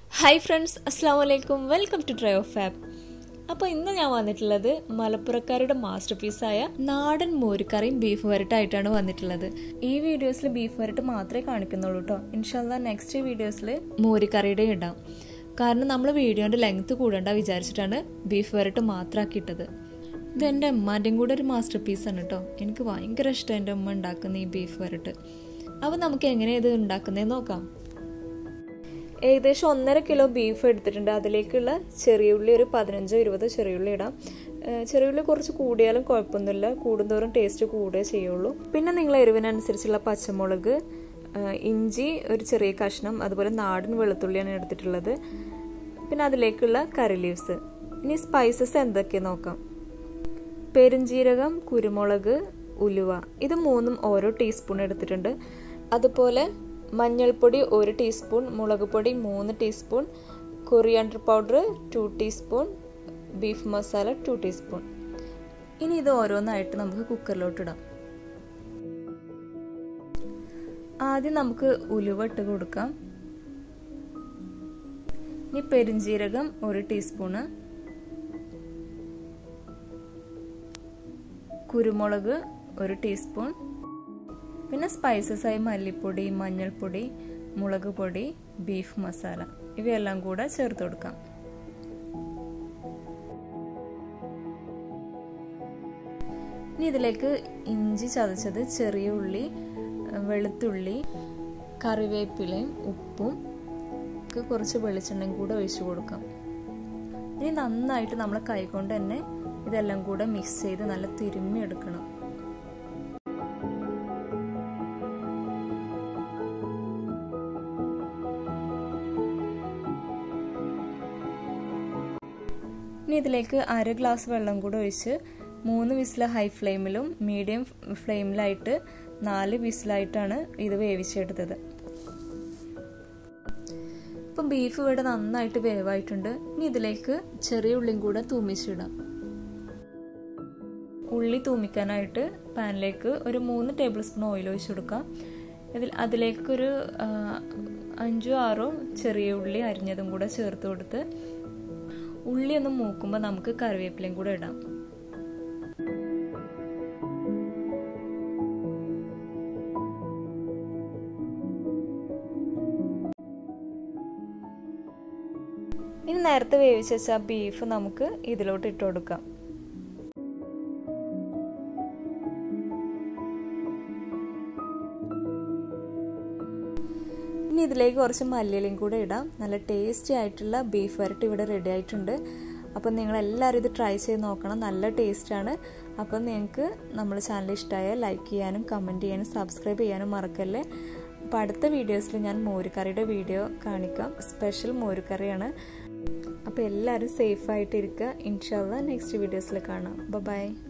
hi friends അസ്സാം വലൈക്കും welcome to try of fab അപ്പോൾ ഇന്ന് ഞാൻ വന്നിട്ടുള്ളത് മലപ്പുറക്കാരുടെ മാസ്റ്റർ പീസായ നാടൻ മോരുകറിയും ബീഫ് വരട്ടായിട്ടാണ് വന്നിട്ടുള്ളത് ഈ വീഡിയോസിൽ ബീഫ് വരട്ട് മാത്രമേ കാണിക്കുന്നുള്ളൂ കേട്ടോ ഇൻഷാല്ല നെക്സ്റ്റ് വീഡിയോസിൽ മോരുകറിയുടെ ഇടാം കാരണം നമ്മൾ വീഡിയോൻ്റെ ലെങ്ത് കൂടണ്ട വിചാരിച്ചിട്ടാണ് ബീഫ് വരട്ട് മാത്രമാക്കിയിട്ടത് ഇത് എൻ്റെ അമ്മാൻ്റെയും കൂടെ ഒരു മാസ്റ്റർ പീസാണ് കേട്ടോ എനിക്ക് ഭയങ്കര ഇഷ്ടം എൻ്റെ അമ്മ ഉണ്ടാക്കുന്ന ഈ ബീഫ് വരട്ട് അപ്പോൾ നമുക്ക് എങ്ങനെയാണ് ഇത് ഉണ്ടാക്കുന്നതെന്ന് നോക്കാം ഏകദേശം ഒന്നര കിലോ ബീഫ് എടുത്തിട്ടുണ്ട് അതിലേക്കുള്ള ചെറിയുള്ളി ഒരു പതിനഞ്ചോ ഇരുപതോ ചെറിയുള്ളി ഇടാം ചെറിയുള്ളി കുറച്ച് കൂടിയാലും കുഴപ്പമൊന്നുമില്ല കൂടുന്തോറും ടേസ്റ്റ് കൂടുകയേ ചെയ്യുള്ളൂ പിന്നെ നിങ്ങൾ എരിവിനനുസരിച്ചുള്ള പച്ചമുളക് ഇഞ്ചി ഒരു ചെറിയ കഷ്ണം അതുപോലെ നാടൻ വെളുത്തുള്ളിയാണ് എടുത്തിട്ടുള്ളത് പിന്നെ അതിലേക്കുള്ള കറി ലീവ്സ് ഇനി സ്പൈസസ് എന്തൊക്കെ നോക്കാം പെരുംജീരകം കുരുമുളക് ഉലുവ ഇത് മൂന്നും ഓരോ ടീസ്പൂൺ എടുത്തിട്ടുണ്ട് അതുപോലെ മഞ്ഞൾപ്പൊടി ഒരു ടീസ്പൂൺ മുളക് പൊടി മൂന്ന് teaspoon coriander powder two teaspoon beef masala two teaspoon ഇനി ഇത് ഓരോന്നായിട്ട് നമുക്ക് കുക്കറിലോട്ട് ഇടാം ആദ്യം നമുക്ക് ഉലുവ ഇട്ട് കൊടുക്കാം ഇനി പെരുംജീരകം ഒരു ടീസ്പൂണ് കുരുമുളക് ഒരു ടീസ്പൂൺ പിന്നെ സ്പൈസസ് ആയി മല്ലിപ്പൊടി മഞ്ഞൾപ്പൊടി മുളക് പൊടി ബീഫ് മസാല ഇവയെല്ലാം കൂടെ ചേർത്ത് കൊടുക്കാം ഇനി ഇതിലേക്ക് ഇഞ്ചി ചതച്ചത് ചെറിയ ഉള്ളി വെളുത്തുള്ളി കറിവേപ്പിലയും ഉപ്പും കുറച്ച് വെളിച്ചെണ്ണയും കൂടെ ഒഴിച്ചു കൊടുക്കാം ഇനി നന്നായിട്ട് നമ്മൾ കൈകൊണ്ട് തന്നെ ഇതെല്ലാം കൂടെ മിക്സ് ചെയ്ത് നല്ല തിരുമ്മി എടുക്കണം ഇനി ഇതിലേക്ക് അര ഗ്ലാസ് വെള്ളം കൂടെ ഒഴിച്ച് മൂന്ന് വിസിൽ ഹൈ ഫ്ലെയിമിലും മീഡിയം ഫ്ലെയിമിലായിട്ട് നാല് വിസിലായിട്ടാണ് ഇത് വേവിച്ചെടുത്തത് ഇപ്പം ബീഫ് ഇവിടെ നന്നായിട്ട് വേവായിട്ടുണ്ട് ഇനി ഇതിലേക്ക് ചെറിയ ഉള്ളിയും കൂടെ തൂമിച്ചിടാം ഉള്ളി തൂമിക്കാനായിട്ട് പാനിലേക്ക് ഒരു മൂന്ന് ടേബിൾ സ്പൂൺ ഓയിൽ ഒഴിച്ചു കൊടുക്കാം ഇതിൽ അതിലേക്കൊരു അഞ്ചോ ആറോ ചെറിയ ഉള്ളി അരിഞ്ഞതും കൂടെ ചേർത്ത് കൊടുത്ത് ഉള്ളി ഒന്ന് മൂക്കുമ്പോൾ നമുക്ക് കറിവേപ്പിലയും കൂടെ ഇടാം ഇനി നേരത്തെ വേവിച്ച് വെച്ച ബീഫ് നമുക്ക് ഇതിലോട്ട് ഇട്ട് കൊടുക്കാം ഇനി ഇതിലേക്ക് കുറച്ച് മല്ലിയിലയും കൂടെ ഇടാം നല്ല ടേസ്റ്റി ആയിട്ടുള്ള ബീഫ് വരട്ട് ഇവിടെ റെഡി ആയിട്ടുണ്ട് അപ്പം നിങ്ങൾ എല്ലാവരും ഇത് ട്രൈ ചെയ്ത് നോക്കണം നല്ല ടേസ്റ്റാണ് അപ്പം നിങ്ങൾക്ക് നമ്മുടെ ചാനൽ ഇഷ്ടമായാൽ ലൈക്ക് ചെയ്യാനും കമൻറ്റ് ചെയ്യാനും സബ്സ്ക്രൈബ് ചെയ്യാനും മറക്കല്ലേ അപ്പോൾ അടുത്ത വീഡിയോസിൽ ഞാൻ മോരുകറിയുടെ വീഡിയോ കാണിക്കാം സ്പെഷ്യൽ മോരുകറിയാണ് അപ്പോൾ എല്ലാവരും സേഫായിട്ടിരിക്കുക ഇൻഷാല്ല നെക്സ്റ്റ് വീഡിയോസിൽ കാണാം ബൈ